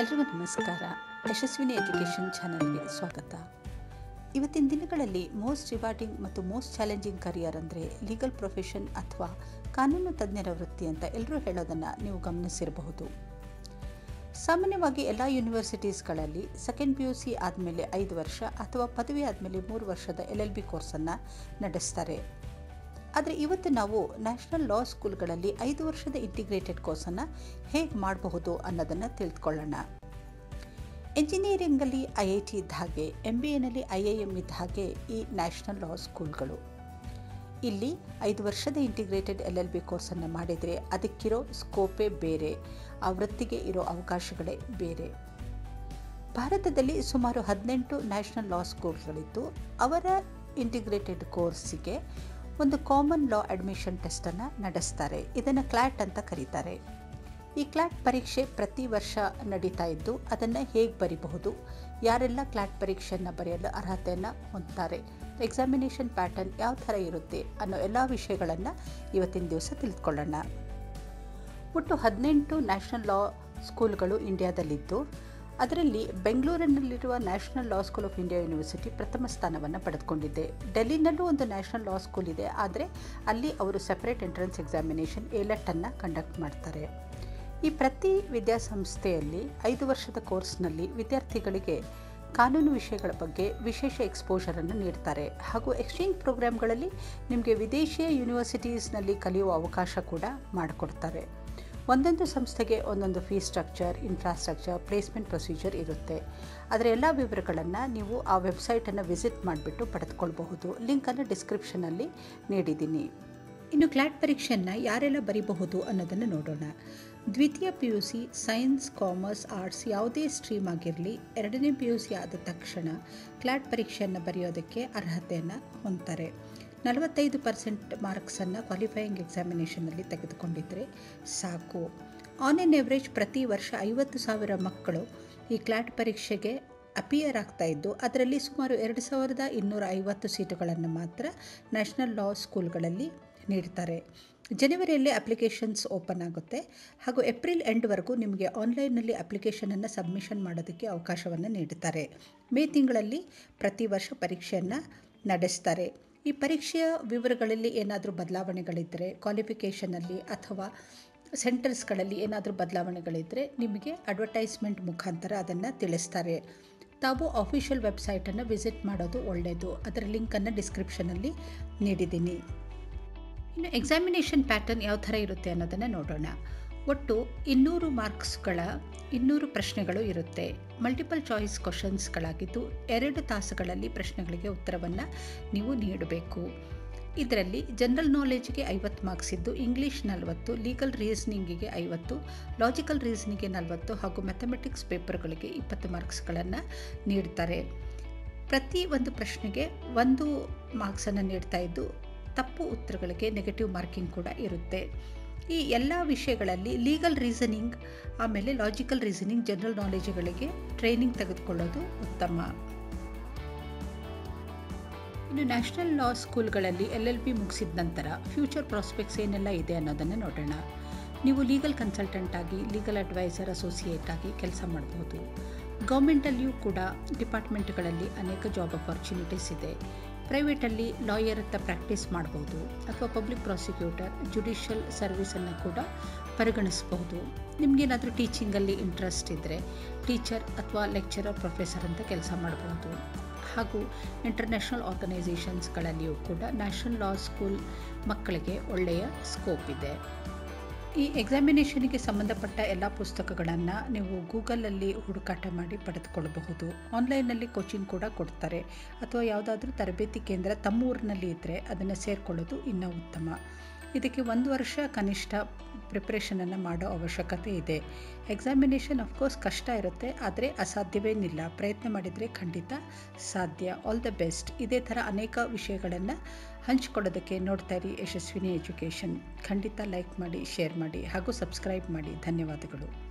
ಎಲ್ರಿಗೂ ನಮಸ್ಕಾರ ಯಶಸ್ವಿನಿ ಎಜುಕೇಷನ್ ಚಾನಲ್ಗೆ ಸ್ವಾಗತ ಇವತ್ತಿನ ದಿನಗಳಲ್ಲಿ ಮೋಸ್ಟ್ ರಿವಾರ್ಡಿಂಗ್ ಮತ್ತು ಮೋಸ್ಟ್ ಚಾಲೆಂಜಿಂಗ್ ಕರಿಯರ್ ಅಂದರೆ ಲೀಗಲ್ ಪ್ರೊಫೆಷನ್ ಅಥವಾ ಕಾನೂನು ತಜ್ಞರ ವೃತ್ತಿ ಅಂತ ಎಲ್ಲರೂ ಹೇಳೋದನ್ನು ನೀವು ಗಮನಿಸಿರಬಹುದು ಸಾಮಾನ್ಯವಾಗಿ ಎಲ್ಲ ಯೂನಿವರ್ಸಿಟೀಸ್ಗಳಲ್ಲಿ ಸೆಕೆಂಡ್ ಪಿ ಯು ಸಿ ಆದಮೇಲೆ ಐದು ವರ್ಷ ಅಥವಾ ಪದವಿ ಆದಮೇಲೆ ಮೂರು ವರ್ಷದ ಎಲ್ ಎಲ್ ಬಿ ಕೋರ್ಸನ್ನು ನಡೆಸ್ತಾರೆ ಆದರೆ ಇವತ್ತು ನಾವು ನ್ಯಾಷನಲ್ ಲಾ ಸ್ಕೂಲ್ಗಳಲ್ಲಿ ಐದು ವರ್ಷದ ಇಂಟಿಗ್ರೇಟೆಡ್ ಕೋರ್ಸನ್ನು ಹೇಗೆ ಮಾಡಬಹುದು ಅನ್ನೋದನ್ನು ತಿಳಿದುಕೊಳ್ಳೋಣ ಎಂಜಿನಿಯರಿಂಗಲ್ಲಿ ಐ ಐ ಟಿ ಇದ್ದ ಹಾಗೆ ಎಮ್ ಬಿ ಎನಲ್ಲಿ ಐ ಐ ಎಮ್ ಇದ್ದ ಹಾಗೆ ಈ ನ್ಯಾಷನಲ್ ಲಾ ಸ್ಕೂಲ್ಗಳು ಇಲ್ಲಿ ಐದು ವರ್ಷದ ಇಂಟಿಗ್ರೇಟೆಡ್ ಎಲ್ ಎಲ್ ಬಿ ಕೋರ್ಸನ್ನು ಮಾಡಿದರೆ ಅದಕ್ಕಿರೋ ಸ್ಕೋಪೇ ಬೇರೆ ಆ ವೃತ್ತಿಗೆ ಇರೋ ಅವಕಾಶಗಳೇ ಬೇರೆ ಭಾರತದಲ್ಲಿ ಸುಮಾರು ಹದಿನೆಂಟು ನ್ಯಾಷನಲ್ ಲಾ ಸ್ಕೂಲ್ಗಳಿದ್ದು ಅವರ ಇಂಟಿಗ್ರೇಟೆಡ್ ಕೋರ್ಸಿಗೆ ಒಂದು ಕಾಮನ್ ಲಾ ಅಡ್ಮಿಷನ್ ಟೆಸ್ಟನ್ನು ನಡೆಸ್ತಾರೆ ಇದನ್ನು ಕ್ಲಾಟ್ ಅಂತ ಕರೀತಾರೆ ಈ ಕ್ಲಾಟ್ ಪರೀಕ್ಷೆ ಪ್ರತಿ ವರ್ಷ ನಡೀತಾ ಇದ್ದು ಅದನ್ನು ಹೇಗೆ ಬರಿಬಹುದು ಯಾರೆಲ್ಲ ಕ್ಲಾಟ್ ಪರೀಕ್ಷೆಯನ್ನು ಬರೆಯಲು ಅರ್ಹತೆಯನ್ನು ಹೊಂದ್ತಾರೆ ಎಕ್ಸಾಮಿನೇಷನ್ ಪ್ಯಾಟರ್ನ್ ಯಾವ ಥರ ಇರುತ್ತೆ ಅನ್ನೋ ಎಲ್ಲ ವಿಷಯಗಳನ್ನು ಇವತ್ತಿನ ದಿವಸ ತಿಳಿದುಕೊಳ್ಳೋಣ ಒಟ್ಟು ಹದಿನೆಂಟು ನ್ಯಾಷನಲ್ ಲಾ ಸ್ಕೂಲ್ಗಳು ಇಂಡಿಯಾದಲ್ಲಿದ್ದು ಅದರಲ್ಲಿ ಬೆಂಗಳೂರಿನಲ್ಲಿರುವ national law school of India university ಪ್ರಥಮ ಸ್ಥಾನವನ್ನು ಪಡೆದುಕೊಂಡಿದೆ ಡೆಲ್ಲಿನಲ್ಲೂ ಒಂದು ನ್ಯಾಷನಲ್ ಲಾ ಸ್ಕೂಲ್ ಇದೆ ಆದರೆ ಅಲ್ಲಿ ಅವರು ಸೆಪರೇಟ್ ಎಂಟ್ರೆನ್ಸ್ ಎಕ್ಸಾಮಿನೇಷನ್ ಎಲೆಟನ್ನು ಕಂಡಕ್ಟ್ ಮಾಡ್ತಾರೆ ಈ ಪ್ರತಿ ವಿದ್ಯಾಸಂಸ್ಥೆಯಲ್ಲಿ ಐದು ವರ್ಷದ ಕೋರ್ಸ್ನಲ್ಲಿ ವಿದ್ಯಾರ್ಥಿಗಳಿಗೆ ಕಾನೂನು ವಿಷಯಗಳ ಬಗ್ಗೆ ವಿಶೇಷ ಎಕ್ಸ್ಪೋಜರನ್ನು ನೀಡ್ತಾರೆ ಹಾಗೂ ಎಕ್ಸ್ಚೇಂಜ್ ಪ್ರೋಗ್ರಾಮ್ಗಳಲ್ಲಿ ನಿಮಗೆ ವಿದೇಶಿಯ ಯೂನಿವರ್ಸಿಟೀಸ್ನಲ್ಲಿ ಕಲಿಯುವ ಅವಕಾಶ ಕೂಡ ಮಾಡಿಕೊಡ್ತಾರೆ ಒಂದೊಂದು ಸಂಸ್ಥೆಗೆ ಒಂದೊಂದು fees structure infrastructure placement procedure ಇರುತ್ತೆ ಅದರ ಎಲ್ಲ ವಿವರಗಳನ್ನು ನೀವು ಆ ವೆಬ್ಸೈಟನ್ನು ವಿಸಿಟ್ ಮಾಡಿಬಿಟ್ಟು ಪಡೆದುಕೊಳ್ಬಹುದು ಲಿಂಕನ್ನು ಡಿಸ್ಕ್ರಿಪ್ಷನಲ್ಲಿ ನೀಡಿದ್ದೀನಿ ಇನ್ನು ಕ್ಲಾಟ್ ಪರೀಕ್ಷೆಯನ್ನು ಯಾರೆಲ್ಲ ಬರೀಬಹುದು ಅನ್ನೋದನ್ನು ನೋಡೋಣ ದ್ವಿತೀಯ P U C science commerce arts ಯಾವುದೇ ಸ್ಟ್ರೀಮ್ ಆಗಿರಲಿ ಎರಡನೇ ಪಿ ಯು ಸಿ ಆದ ತಕ್ಷಣ ಕ್ಲಾಟ್ ಪರೀಕ್ಷೆಯನ್ನು ಬರೆಯೋದಕ್ಕೆ ಅರ್ಹತೆಯನ್ನು ಹೊಂದ್ತಾರೆ ನಲವತ್ತೈದು ಪರ್ಸೆಂಟ್ ಮಾರ್ಕ್ಸನ್ನು ಕ್ವಾಲಿಫೈಯಿಂಗ್ ಎಕ್ಸಾಮಿನೇಷನಲ್ಲಿ ತೆಗೆದುಕೊಂಡಿದ್ದರೆ ಸಾಕು ಆನ್ ಎನ್ ಎವ್ರೇಜ್ ಪ್ರತಿ ವರ್ಷ ಐವತ್ತು ಸಾವಿರ ಮಕ್ಕಳು ಈ ಕ್ಲಾಟ್ ಪರೀಕ್ಷೆಗೆ ಅಪಿಯರ್ ಆಗ್ತಾ ಇದ್ದು ಅದರಲ್ಲಿ ಸುಮಾರು ಎರಡು ಸಾವಿರದ ಇನ್ನೂರ ಐವತ್ತು ಸೀಟುಗಳನ್ನು ಮಾತ್ರ ನ್ಯಾಷನಲ್ ಲಾ ಸ್ಕೂಲ್ಗಳಲ್ಲಿ ನೀಡ್ತಾರೆ ಜನವರಿಯಲ್ಲಿ ಅಪ್ಲಿಕೇಶನ್ಸ್ ಓಪನ್ ಆಗುತ್ತೆ ಹಾಗೂ ಏಪ್ರಿಲ್ ಎಂಡ್ವರೆಗೂ ನಿಮಗೆ ಆನ್ಲೈನ್ನಲ್ಲಿ ಅಪ್ಲಿಕೇಶನನ್ನು ಸಬ್ಮಿಷನ್ ಮಾಡೋದಕ್ಕೆ ಅವಕಾಶವನ್ನು ನೀಡುತ್ತಾರೆ ಮೇ ತಿಂಗಳಲ್ಲಿ ಪ್ರತಿ ವರ್ಷ ಪರೀಕ್ಷೆಯನ್ನು ನಡೆಸ್ತಾರೆ ಈ ಪರೀಕ್ಷೆಯ ವಿವರಗಳಲ್ಲಿ ಏನಾದರೂ ಬದಲಾವಣೆಗಳಿದ್ದರೆ ಕ್ವಾಲಿಫಿಕೇಷನಲ್ಲಿ ಅಥವಾ ಸೆಂಟರ್ಸ್ಗಳಲ್ಲಿ ಏನಾದರೂ ಬದಲಾವಣೆಗಳಿದ್ದರೆ ನಿಮಗೆ ಅಡ್ವರ್ಟೈಸ್ಮೆಂಟ್ ಮುಖಾಂತರ ಅದನ್ನು ತಿಳಿಸ್ತಾರೆ ತಾವು ಅಫಿಷಿಯಲ್ ವೆಬ್ಸೈಟನ್ನು ವಿಸಿಟ್ ಮಾಡೋದು ಒಳ್ಳೆಯದು ಅದರ ಲಿಂಕನ್ನು ಡಿಸ್ಕ್ರಿಪ್ಷನಲ್ಲಿ ನೀಡಿದ್ದೀನಿ ಇನ್ನು ಎಕ್ಸಾಮಿನೇಷನ್ ಪ್ಯಾಟರ್ನ್ ಯಾವ ಥರ ಇರುತ್ತೆ ಅನ್ನೋದನ್ನು ನೋಡೋಣ ಒಟ್ಟು ಇನ್ನೂರು ಮಾರ್ಕ್ಸ್ಗಳ ಇನ್ನೂರು ಪ್ರಶ್ನೆಗಳು ಇರುತ್ತೆ ಮಲ್ಟಿಪಲ್ ಚಾಯ್ಸ್ ಕ್ವಶನ್ಸ್ಗಳಾಗಿದ್ದು ಎರಡು ತಾಸುಗಳಲ್ಲಿ ಪ್ರಶ್ನೆಗಳಿಗೆ ಉತ್ತರವನ್ನು ನೀವು ನೀಡಬೇಕು ಇದರಲ್ಲಿ ಜನರಲ್ ನಾಲೆಜ್ಗೆ ಐವತ್ತು ಮಾರ್ಕ್ಸ್ ಇದ್ದು ಇಂಗ್ಲೀಷ್ ನಲವತ್ತು ಲೀಗಲ್ ರೀಸನಿಂಗಿಗೆ ಐವತ್ತು ಲಾಜಿಕಲ್ ರೀಸನಿಂಗ್ಗೆ ನಲವತ್ತು ಹಾಗೂ ಮ್ಯಾಥಮೆಟಿಕ್ಸ್ ಪೇಪರ್ಗಳಿಗೆ ಇಪ್ಪತ್ತು ಮಾರ್ಕ್ಸ್ಗಳನ್ನು ನೀಡ್ತಾರೆ ಪ್ರತಿ ಒಂದು ಪ್ರಶ್ನೆಗೆ ಒಂದು ಮಾರ್ಕ್ಸನ್ನು ನೀಡ್ತಾ ಇದ್ದು ತಪ್ಪು ಉತ್ತರಗಳಿಗೆ ನೆಗೆಟಿವ್ ಮಾರ್ಕಿಂಗ್ ಕೂಡ ಇರುತ್ತೆ ಈ ಎಲ್ಲ ವಿಷಯಗಳಲ್ಲಿ ಲೀಗಲ್ ರೀಸನಿಂಗ್ ಆಮೇಲೆ ಲಾಜಿಕಲ್ ರೀಸನಿಂಗ್ ಜನರಲ್ ನಾಲೆಜ್ಗಳಿಗೆ ಟ್ರೈನಿಂಗ್ ತೆಗೆದುಕೊಳ್ಳೋದು ಉತ್ತಮ ಇನ್ನು ನ್ಯಾಷನಲ್ ಲಾ ಸ್ಕೂಲ್ಗಳಲ್ಲಿ ಎಲ್ ಎಲ್ ಬಿ ಮುಗಿಸಿದ ನಂತರ ಫ್ಯೂಚರ್ ಪ್ರಾಸ್ಪೆಕ್ಟ್ಸ್ ಏನೆಲ್ಲ ಇದೆ ಅನ್ನೋದನ್ನು ನೋಡೋಣ ನೀವು ಲೀಗಲ್ ಕನ್ಸಲ್ಟೆಂಟ್ ಆಗಿ ಲೀಗಲ್ ಅಡ್ವೈಸರ್ ಅಸೋಸಿಯೇಟ್ ಆಗಿ ಕೆಲಸ ಮಾಡ್ಬೋದು ಗೌರ್ಮೆಂಟಲ್ಲಿಯೂ ಕೂಡ ಡಿಪಾರ್ಟ್ಮೆಂಟ್ಗಳಲ್ಲಿ ಅನೇಕ ಜಾಬ್ ಅಪಾರ್ಚುನಿಟೀಸ್ ಇದೆ ಪ್ರೈವೇಟಲ್ಲಿ ಲಾಯರ್ ಅಂತ ಪ್ರಾಕ್ಟೀಸ್ ಮಾಡ್ಬೋದು ಅಥವಾ ಪಬ್ಲಿಕ್ ಪ್ರಾಸಿಕ್ಯೂಟರ್ ಜುಡಿಷಿಯಲ್ ಸರ್ವಿಸನ್ನು ಕೂಡ ಪರಿಗಣಿಸಬಹುದು ನಿಮಗೇನಾದರೂ ಟೀಚಿಂಗಲ್ಲಿ ಇಂಟ್ರೆಸ್ಟ್ ಇದ್ದರೆ ಟೀಚರ್ ಅಥವಾ ಲೆಕ್ಚರರ್ ಪ್ರೊಫೆಸರ್ ಅಂತ ಕೆಲಸ ಮಾಡಬಹುದು ಹಾಗೂ ಇಂಟರ್ನ್ಯಾಷನಲ್ ಆರ್ಗನೈಸೇಷನ್ಸ್ಗಳಲ್ಲಿಯೂ ಕೂಡ ನ್ಯಾಷನಲ್ ಲಾ ಸ್ಕೂಲ್ ಮಕ್ಕಳಿಗೆ ಒಳ್ಳೆಯ ಸ್ಕೋಪ್ ಇದೆ ಈ ಎಕ್ಸಾಮಿನೇಷನ್ಗೆ ಸಂಬಂಧಪಟ್ಟ ಎಲ್ಲ ಪುಸ್ತಕಗಳನ್ನು ನೀವು ಗೂಗಲಲ್ಲಿ ಹುಡುಕಾಟ ಮಾಡಿ ಪಡೆದುಕೊಳ್ಳಬಹುದು ಆನ್ಲೈನಲ್ಲಿ ಕೋಚಿಂಗ್ ಕೂಡ ಕೊಡ್ತಾರೆ ಅಥವಾ ಯಾವುದಾದ್ರೂ ತರಬೇತಿ ಕೇಂದ್ರ ತಮ್ಮ ಊರಿನಲ್ಲಿ ಇದ್ದರೆ ಅದನ್ನು ಸೇರಿಕೊಳ್ಳೋದು ಇನ್ನೂ ಉತ್ತಮ ಇದಕ್ಕೆ ಒಂದು ವರ್ಷ ಕನಿಷ್ಠ ಪ್ರಿಪ್ರೇಷನನ್ನು ಮಾಡೋ ಅವಶ್ಯಕತೆ ಇದೆ ಎಕ್ಸಾಮಿನೇಷನ್ ಅಫ್ಕೋರ್ಸ್ ಕಷ್ಟ ಇರುತ್ತೆ ಆದರೆ ಅಸಾಧ್ಯವೇನಿಲ್ಲ ಪ್ರಯತ್ನ ಮಾಡಿದರೆ ಖಂಡಿತ ಸಾಧ್ಯ ಆಲ್ ದ ಬೆಸ್ಟ್ ಇದೇ ಥರ ಅನೇಕ ವಿಷಯಗಳನ್ನು ಹಂಚಿಕೊಳ್ಳೋದಕ್ಕೆ ನೋಡ್ತಾ ಇರಿ ಯಶಸ್ವಿನಿ ಎಜುಕೇಷನ್ ಖಂಡಿತ ಲೈಕ್ ಮಾಡಿ ಶೇರ್ ಮಾಡಿ ಹಾಗೂ ಸಬ್ಸ್ಕ್ರೈಬ್ ಮಾಡಿ ಧನ್ಯವಾದಗಳು